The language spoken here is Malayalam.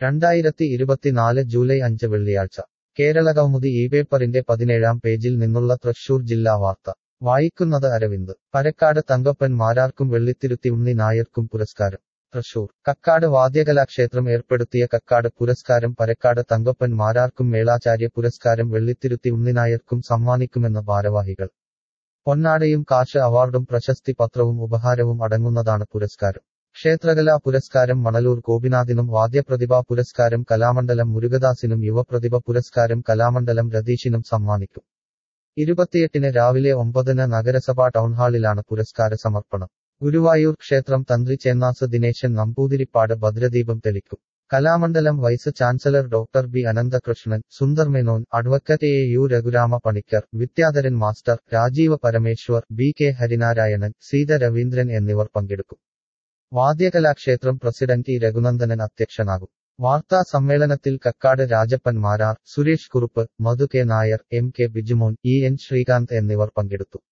രണ്ടായിരത്തി ഇരുപത്തിനാല് ജൂലൈ അഞ്ച് വെള്ളിയാഴ്ച കേരളകൗമുദി ഈ പേപ്പറിന്റെ പതിനേഴാം പേജിൽ നിന്നുള്ള തൃശൂർ ജില്ലാ വാർത്ത വായിക്കുന്നത് അരവിന്ദ് പരക്കാട് തങ്കപ്പൻ മാരാർക്കും വെള്ളിത്തിരുത്തി ഉണ്ണി നായർക്കും പുരസ്കാരം തൃശൂർ കക്കാട് വാദ്യകലാക്ഷേത്രം ഏർപ്പെടുത്തിയ കക്കാട് പുരസ്കാരം പരക്കാട് തങ്കപ്പൻ മാരാർക്കും മേളാചാര്യ പുരസ്കാരം വെള്ളിത്തിരുത്തി ഉണ്ണിനായർക്കും സമ്മാനിക്കുമെന്ന് ഭാരവാഹികൾ പൊന്നാടയും കാശ് അവാർഡും പ്രശസ്തി പത്രവും ഉപഹാരവും അടങ്ങുന്നതാണ് പുരസ്കാരം ക്ഷേത്രകലാ പുരസ്കാരം മണലൂർ ഗോപിനാഥിനും വാദ്യപ്രതിഭാ പുരസ്കാരം കലാമണ്ഡലം മുരുകദാസിനും യുവപ്രതിഭ പുരസ്കാരം കലാമണ്ഡലം രതീഷിനും സമ്മാനിക്കും ഇരുപത്തിയെട്ടിന് രാവിലെ ഒമ്പതിന് നഗരസഭാ ടൗൺഹാളിലാണ് പുരസ്കാര സമർപ്പണം ഗുരുവായൂർ ക്ഷേത്രം തന്ത്രി ചേന്നാസ് ദിനേശൻ നമ്പൂതിരിപ്പാട് ഭദ്രദീപം തെളിക്കും Kalamandalam vice chancellor doctor B Ananthakrishnan Sundar Menon advocate A U Raghurama Panicker Vidyadharan master Rajeev Parameshwar B K Harinarayanan Seetha Raveendran എന്നിവർ പങ്കെടുക്കും വാദ്യകലാക്ഷേത്രം പ്രസിഡന്റ് ഇ രഘുനന്ദനൻ അധ്യക്ഷനാകും വാർത്താ സമ്മേളനത്തിൽ Kakkad Rajappan Marar Suresh Kurup Madhu K Nair M K Bijumon E N Sreekanth എന്നിവർ പങ്കെടുത്തു